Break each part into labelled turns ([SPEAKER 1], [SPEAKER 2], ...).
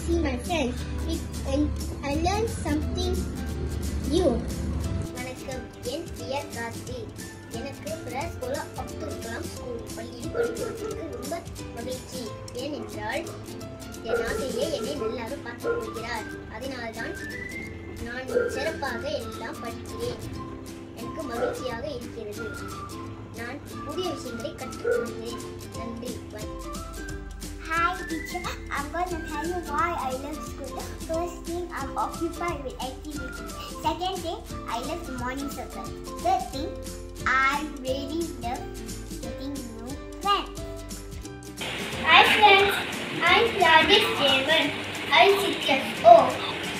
[SPEAKER 1] see my friends. It, and I learned something new.
[SPEAKER 2] வணக்கம் என் பெயர் கார்த்தி எனக்கு பிரஸ் போல அப்துல் கலாம் ஸ்கூல் பள்ளியில் படிப்பதற்கு ரொம்ப மகிழ்ச்சி ஏனென்றால் என் ஆசிரியர் என்னை நல்லாக பார்த்துக் கொள்கிறார் அதனால்தான் நான் சிறப்பாக எல்லாம் படிக்கிறேன் எனக்கு மகிழ்ச்சியாக இருக்கிறது நான் புதிய விஷயங்களை கற்றுக்கொள்கிறேன் நன்றி வணக்கம்
[SPEAKER 1] Hi teacher, I'm going to tell you why I love school. First thing, I'm occupied with activities. Second thing, I love the morning circle. Third thing, I really love getting new friends. Hi friends, I'm Gladys Javan. I'm 6 years old.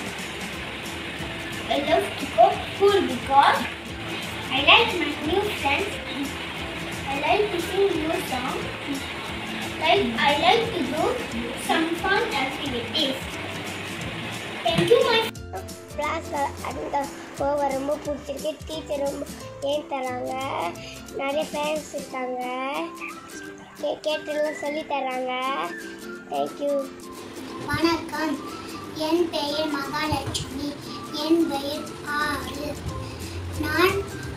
[SPEAKER 1] I love to go to school because I like my new friends. I like to sing new songs. Like I like to do some fun activities. Thank you, my கிளாஸில் அந்த போக ரொம்ப பிடிச்சிருக்கு teacher ரொம்ப ஏன் தராங்க நிறைய friends இருக்காங்க கே கேட்டெல்லாம் சொல்லி தராங்க தேங்க்யூ
[SPEAKER 3] வணக்கம் என் பெயர் மகாலட்சுமி என் பெயர் ஆறு நான்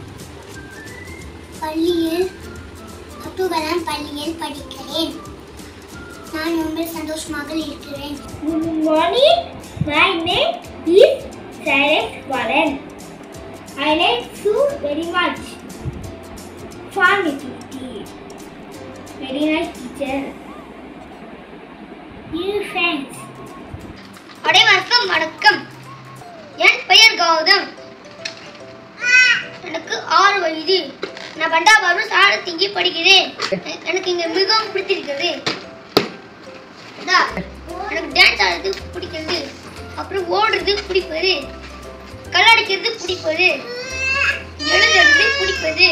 [SPEAKER 3] பள்ளியில் அப்துகலாம் பள்ளியில் படிக்கிறேன் நான் ரொம்ப சந்தோஷமாக இருக்கிறேன்
[SPEAKER 1] Good morning. My name is Sarah Warren. I like food very much. Fun activity. Very nice teacher. New friends.
[SPEAKER 2] அனைவருக்கும் வணக்கம் என் பெயர் கௌதம் எனக்கு ஆறு வயது நான் பண்டாபாரு சாரத்திங்கி படிக்கிறேன் எ- எனக்கு இங்க மிகவும் பிடித்திருக்கிறது இந்தா, எனக்கு டான்ஸ் ஆடுறது பிடிக்கிறது அப்புறம் ஓடுறது பிடிப்பது கல்லடிக்கிறது பிடிப்பது எழுதுறது பிடிப்பது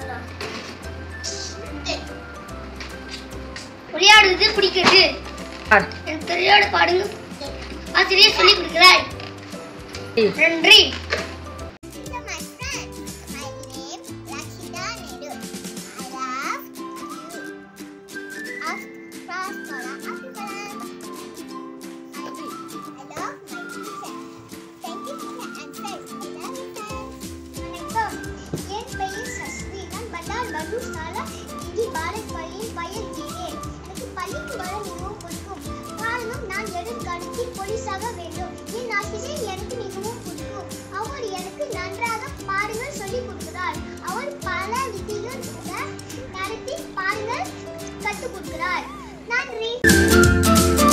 [SPEAKER 2] விளையாடுறது பிடிக்கிறது எனக்கு தெரியாத பாடுங்க ஆசிரியர் சொல்லிக் கொடுக்கிறார் நன்றி
[SPEAKER 3] Hello, my friends. My name Lakshita Nehru. I love you. Of Praskola Abdulkalam. I, I love my teacher. Thank you, teacher and friends. I love you, friends. வணக்கம் என் பெயர் சஸ்வி நான் பண்டார் படு சாலா இந்தி பாரத் பள்ளியில் பயில்கிறேன் எனக்கு பள்ளிக்கு வர மிகவும் பிடிக்கும் காரணம் நான் எதிர்காலத்தில் போலீஸாக வேண்டும் என் ஆசிரியர் எனக்கு மிகவும் பிடிக்கும் அவர் எனக்கு நன்றாக பாடங்கள் சொல்லிக் கொடுக்கிறார் அவர் பல விதிகள் நடத்தி பாடங்கள் கற்றுக் கொடுக்கிறார் நன்றி